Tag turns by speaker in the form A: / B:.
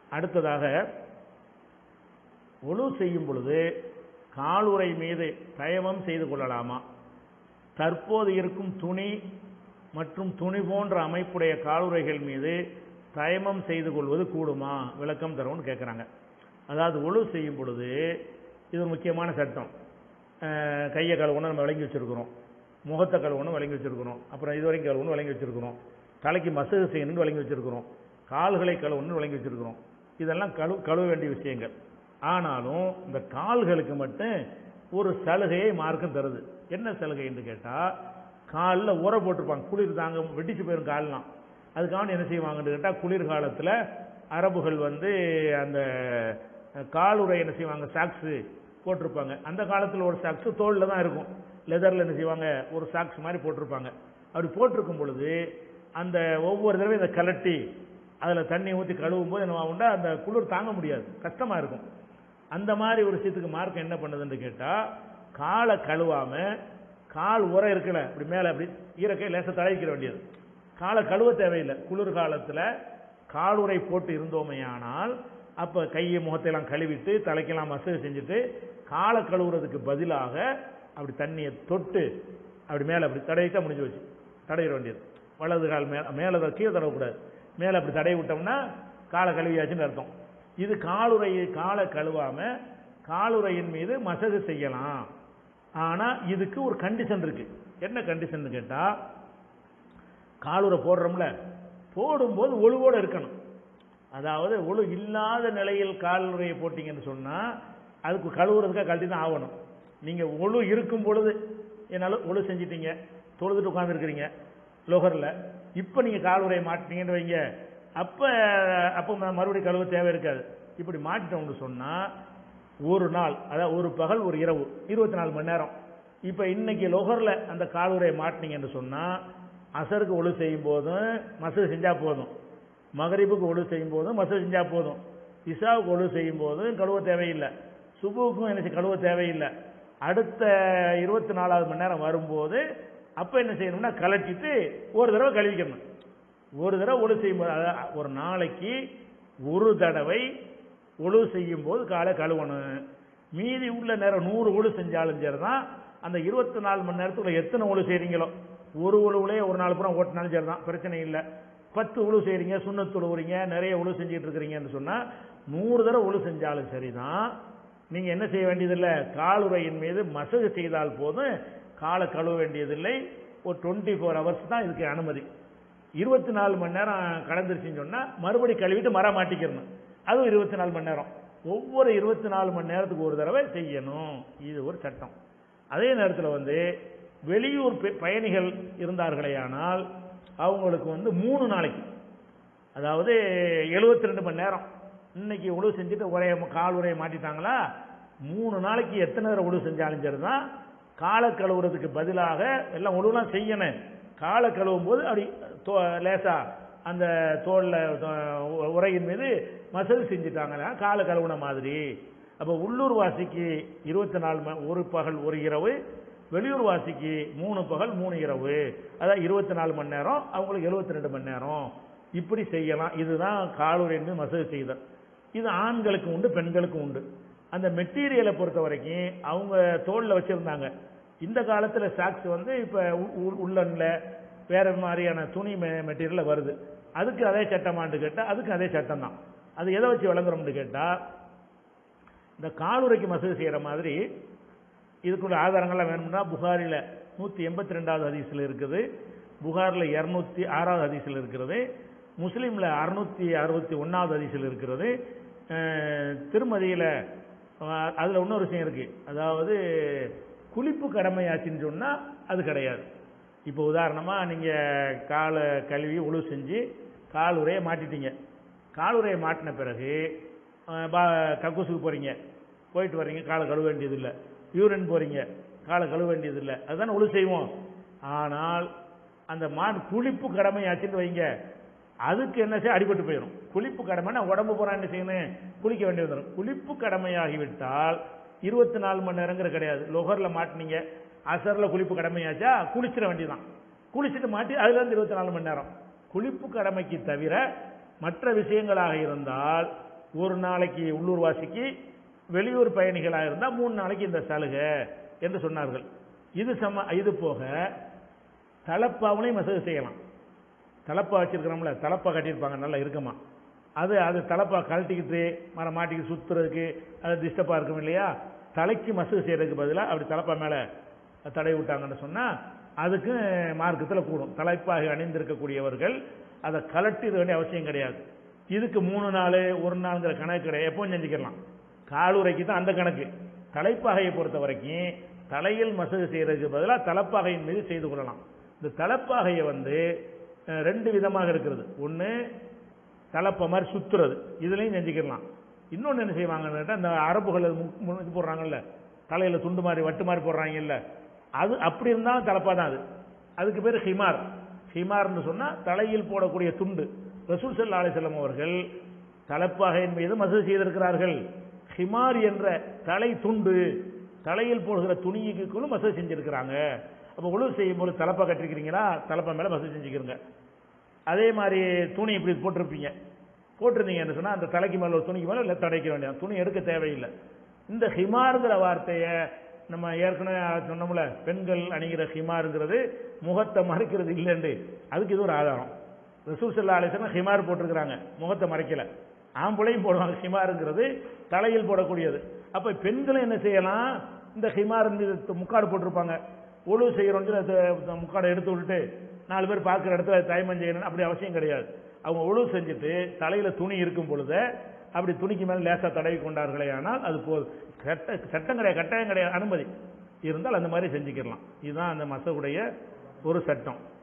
A: அடுத்ததாக ஒழு செய்யும் பொழுது காலுறை மீது தயவம் செய்து கொள்ளலாமா தற்போது இருக்கும் துணி மற்றும் துணி போன்ற அமைப்புடைய காலுறைகள் மீது தயமம் செய்து கொள்வது கூடுமா விளக்கம் தரும்னு கேட்குறாங்க அதாவது ஒழு செய்யும் பொழுது இது ஒரு முக்கியமான சட்டம் அஹ் கையை கழுவணும் நம்ம விளங்கி வச்சிருக்கிறோம் முகத்தை கழுவணும் விளங்கி வச்சிருக்கிறோம் அப்புறம் இது வரைக்கும் கழுவணும் விளங்கி வச்சிருக்கிறோம் தலைக்கு மசகு செய்யணும்னு விளங்கி வச்சிருக்கிறோம் கால்களை கழுவணும்னு விளங்கி வச்சிருக்கிறோம் இதெல்லாம் கழு கழுவ வேண்டிய விஷயங்கள் ஆனாலும் இந்த கால்களுக்கு மட்டும் ஒரு சலுகையை மார்க்கம் தருது என்ன சலுகை என்று கேட்டால் காலில் உர போட்டிருப்பாங்க குளிர் தாங்க வெடிச்சு போயிடும் கால்லாம் அதுக்காக என்ன செய்வாங்கன்னு கேட்டால் குளிர்காலத்தில் அரபுகள் வந்து அந்த காலுறை என்ன செய்வாங்க சாக்ஸு போட்டிருப்பாங்க அந்த காலத்தில் ஒரு சாக்ஸு தோளில் தான் இருக்கும் லெதரில் என்ன செய்வாங்க ஒரு சாக்ஸ் மாதிரி போட்டிருப்பாங்க அப்படி போட்டிருக்கும் பொழுது அந்த ஒவ்வொரு தடவையும் இதை கலட்டி அதில் தண்ணி ஊற்றி கழுவும் போது என்ன ஆகும்னா அந்த குளிர் தாங்க முடியாது கஷ்டமாக இருக்கும் அந்த மாதிரி ஒரு விஷயத்துக்கு மார்க்கம் என்ன பண்ணுதுன்னு கேட்டால் காலை கழுவாம கால் உர இருக்குல்ல அப்படி மேலே அப்படி ஈரக்கை லேசாக தடவிக்கிற வேண்டியது காலை கழுவ தேவையில்லை குளிர் காலத்தில் காலுறை போட்டு இருந்தோமையானால் அப்போ கையை முகத்தையெல்லாம் கழுவிட்டு தலைக்கெல்லாம் மசகு செஞ்சுட்டு காலை கழுவுறதுக்கு பதிலாக அப்படி தண்ணியை தொட்டு அப்படி மேலே அப்படி தடவிட்டா முடிஞ்சு வச்சு தடவிட வேண்டியது வலது கால் மேலே மேலே கீழே தடவக்கூடாது மேலே அப்படி தடவி விட்டோம்னா காலை கழுவியாச்சுன்னு அர்த்தம் இது காலுறையை காலை கழுவாம காலுறையின் மீது மசகு செய்யலாம் ஆனா இதுக்கு ஒரு கண்டிஷன் இருக்கு என்ன கண்டிஷன் கேட்டா காலுறை போடுறோம்ல போடும்போது ஒழுவோட இருக்கணும் அதாவது ஒழு இல்லாத நிலையில் காலுறையை போட்டீங்கன்னு சொன்னா அதுக்கு கழுவுறதுக்காக கழட்டி தான் ஆகணும் நீங்க ஒழு இருக்கும் பொழுது என்னால ஒழு செஞ்சிட்டீங்க தொழுதுட்டு உட்காந்துருக்கிறீங்க லோகரில் இப்போ நீங்கள் காலுறையை மாட்டினீங்கன்னு வைங்க அப்போ அப்போ ம- மறுபடியும் கழுவ தேவை இருக்காது இப்படி மாட்டிட்டோம்னு சொன்னால் ஒரு நாள் அதாவது ஒரு பகல் ஒரு இரவு இருபத்தி நாலு மணி நேரம் இப்போ இன்னைக்கு லோகரில் அந்த காலுறையை மாட்டினீங்கன்னு சொன்னால் அசருக்கு ஒழு செய்யும் போதும் மசூது செஞ்சால் போதும் மகரிபுக்கு ஒழு செய்யும் போதும் மசூது செஞ்சால் போதும் இஷாவுக்கு ஒழு செய்யும் போதும் கழுவ தேவையில்லை சுபுவுக்கும் என்ன செய்ய- கழுவ தேவையில்லை அடுத்த இருபத்தி நாலாவது மணி நேரம் வரும்போது அப்போ என்ன செய்யணும்னா கலட்டிட்டு ஒரு தடவை கழுவிக்கணும் ஒரு தடவை ஒழு செய்யும் போது அதாவது ஒரு நாளைக்கு ஒரு தடவை ஒழு செய்யும் போது காலை கழுவணும் மீதி உள்ள நேரம் நூறு ஒழு செஞ்சாலும் சரி தான் அந்த இருபத்தி நாலு மணி நேரத்துக்குள்ள எத்தனை ஒழு செய்றீங்களோ ஒரு உழுவுலே ஒரு நாள் பூரா ஓட்டினாலும் சரி தான் பிரச்சனை இல்லை பத்து உழு செய்றீங்க சுண்ணத்து உழுவுறீங்க நிறைய உழு செஞ்சுட்டு இருக்கிறீங்கன்னு சொன்னா நூறு தடவை உழு செஞ்சாலும் சரிதான் நீங்க என்ன செய்ய வேண்டியதில்லை காலுறையின் மீது மசகு செய்தால் போதும் காலை கழுவ வேண்டியதில்லை ஒரு டுவெண்ட்டி ஃபோர் ஹவர்ஸ் தான் இதுக்கு அனுமதி இருபத்தி நாலு மணி நேரம் கடந்துருச்சுன்னு சொன்னா மறுபடி கழுவிட்டு மரம் மாட்டிக்கிறணும் அதுவும் இருபத்தி நாலு மணி நேரம் ஒவ்வொரு இருபத்தி நாலு மணி நேரத்துக்கு ஒரு தடவை செய்யணும் இது ஒரு சட்டம் அதே நேரத்தில் வந்து வெளியூர் பெ- பயணிகள் இருந்தார்களேயானால் அவங்களுக்கு வந்து மூணு நாளைக்கு அதாவது 72 ரெண்டு மணி நேரம் இன்னைக்கு உழவு செஞ்சுட்டு உரைய கால் உரையை மாட்டிட்டாங்களா மூணு நாளைக்கு எத்தனை தடவை உழவு செஞ்சாலும் சரிதான் காலை கழுவுறதுக்கு பதிலாக எல்லாம் உழவுலாம் செய்யணும் காலை கழுவும் போது அப்படி தோ- லேசா அந்த தோல்ல தோ- உரையின் மீது மசகு செஞ்சுட்டாங்களா காலை கழுவுன மாதிரி அப்போ உள்ளூர் வாசிக்கு இருபத்தி நாலு ம- ஒரு பகல் ஒரு இரவு வெளியூர் வாசிக்கு மூணு பகல் மூணு இரவு அதான் இருபத்தி நாலு மணி நேரம் அவங்களுக்கு 72 ரெண்டு மணி நேரம் இப்படி செய்யலாம் இதுதான் காலூரின் மீது மசகு செய்தல் இது ஆண்களுக்கு உண்டு பெண்களுக்கும் உண்டு அந்த மெட்டீரியலை பொறுத்த வரைக்கும் அவங்க தோல்ல வச்சிருந்தாங்க இந்த காலத்துல சாக்ஸ் வந்து இப்ப உ- உ- உள்ளன்ல வேற மாதிரியான துணி மெட்டீரியல்ல வருது அதுக்கு அதே சட்டமான்னு கேட்டா அதுக்கு அதே சட்டம் தான் அது எதை வச்சு விளங்குறோம்னு கேட்டா இந்த காலுறைக்கு மசகு செய்யற மாதிரி இதுக்குள்ள ஆதாரங்கள்லாம் வேணும்னா புகாரில நூத்தி எண்பத்தி ரெண்டாவது ஹதீஸ்ல இருக்குது புகார்ல இருநூத்தி ஆறாவது ஹதீஸ்ல இருக்கிறது முஸ்லீம்ல அறுநூத்தி அறுபத்தி ஒன்னாவது ஹதீஸ்ல இருக்கிறது அஹ், திருமதியில அஹ், அதுல இன்னொரு விஷயம் இருக்கு அதாவது குளிப்பு கடமையாச்சுன்னு சொன்னா அது கிடையாது இப்போ உதாரணமா நீங்க காலை கழுவி உழு செஞ்சு கால் உரையை மாட்டிட்டீங்க கால் உரையை மாட்டின பிறகு அஹ், பா- கக்கூசுக்கு போறீங்க போயிட்டு வர்றீங்க காலை கழுவ வேண்டியதில்லை யூரின் போறீங்க காலை கழுவ வேண்டியதில்லை அதுதானே உழு செய்வோம் ஆனால் அந்த மான் குளிப்பு கடமையாச்சுன்னு வைங்க அதுக்கு என்ன செய்ய அடிபட்டு போயிடும் குளிப்பு கடமைன்னா உடம்பு பூரா என்ன செய்யணும் குளிக்க வேண்டி வந்துடும் குளிப்பு கடமையாகிவிட்டால் இருபத்தி நாலு மணி நேரங்கிற கிடையாது லொஹர்ல மாட்டினீங்க அசர்ல குளிப்பு கடமையாச்சா குளிச்சிட வேண்டியதான் குளிச்சுட்டு மாட்டி அதுல இருந்து இருபத்தி நாலு மணி நேரம் குளிப்பு கடமைக்கு தவிர மற்ற விஷயங்களாக இருந்தால் ஒரு நாளைக்கு உள்ளூர்வாசிக்கு வெளியூர் பயணிகளாக இருந்தால் மூணு நாளைக்கு இந்த சலுகை என்று சொன்னார்கள் இது சம இது போக தலப்பாவுலையும் மசகு செய்யலாம் தலப்பா வச்சிருக்கிறோம்ல தலப்பா கட்டியிருப்பாங்க நல்லா இருக்குமா அது அது தலப்பா கழட்டிக்கிட்டு மரம் மாட்டிக்கிட்டு சுத்துறதுக்கு அது டிஸ்டர்பாக இருக்கும் இல்லையா தலைக்கு மசகு செய்யறதுக்கு பதிலாக அப்படி தலப்பா மேலே தடை விட்டாங்கன்னு சொன்னால் அதுக்கு மார்க்கத்தில் கூடும் தலைப்பாக அணிந்திருக்கக்கூடியவர்கள் அதை கலட்டிட வேண்டிய அவசியம் கிடையாது இதுக்கு மூணு நாள் ஒரு நாளுங்கிற கணக்கு கிடையாது எப்பவும் செஞ்சுக்கலாம் காலுரைக்கு தான் அந்த கணக்கு தலைப்பாகையை பொறுத்த வரைக்கும் தலையில் மசகு செய்யறதுக்கு பதிலாக தலைப்பாகையின் மீது செய்து கொள்ளலாம் இந்த தலைப்பாகையை வந்து அஹ், ரெண்டு விதமாக இருக்கிறது ஒன்று தலைப்பை மாதிரி சுத்துறது இதுலையும் செஞ்சுக்கலாம் இன்னொன்று என்ன செய்வாங்கன்னு கேட்டா, இந்த அரபுகள் அது மு- மு- இது போடுறாங்கல்ல தலையில் துண்டு மாதிரி வட்டு மாதிரி போடுறாங்கல்ல அது அப்படி இருந்தாலும் தலைப்பா தான் அது அதுக்கு பேர் ஹிமார் ஹிமார்னு சொன்னால் தலையில் போடக்கூடிய துண்டு ரசூல் ஸல்லல்லாஹு அலைஹி வஸல்லம் அவர்கள் தலைப்பாகையின் மீது மசூது செய்திருக்கிறார்கள் ஹிமார் என்ற தலை துண்டு தலையில் போடுகிற துணிக்குள்ளும் மசூது செஞ்சிருக்கிறாங்க அப்போ உழவு செய்யும் போது தலைப்பா கட்டிருக்கிறீங்களா தலைப்பா மேலே மசூது செஞ்சுக்கிறங்க அதே மாதிரி துணி இப்படி போட்டிருப்பீங்க போட்டிருந்தீங்கன்னு சொன்னால் அந்த தலைக்கு மேலே ஒரு துணிக்கு மேலே இல்லை தடைக்க வேண்டியது துணி எடுக்க தேவையில்லை இந்த ஹிமாருங்கிற வார்த்தையை நம்ம ஏற்கனவே சொன்னோம்ல பெண்கள் அணிகிற ஹிமாருங்கிறது முகத்தை மறைக்கிறது இல்லைண்டு அதுக்கு இது ஒரு ஆதாரம் ரசூல் சல்லா அலிஸ்லாம் ஹிமார் போட்டிருக்கிறாங்க முகத்தை மறைக்கல ஆம்பளையும் போடுவாங்க ஹிமாருங்கிறது தலையில் போடக்கூடியது அப்போ பெண்களும் என்ன செய்யலாம் இந்த ஹிமார் மீது முக்காடு போட்டிருப்பாங்க ஒழுவு செய்கிறோன்னு முக்காடை எடுத்து விட்டுட்டு நாலு பேர் பார்க்குற இடத்துல தயமம் செய்யணும் அப்படி அவசியம் கிடையாது அவங்க ஒழுவு செஞ்சுட்டு தலையில் துணி இருக்கும் பொழுது அப்படி துணிக்கு மேலே லேசாக தடவி கொண்டார்களே ஆனால் அது போ சட்ட சட்டம் கிடையாது கட்டாயம் கிடையாது அனுமதி இருந்தால் அந்த மாதிரி செஞ்சுக்கிடலாம் இதுதான் அந்த மசகுடைய ஒரு சட்டம்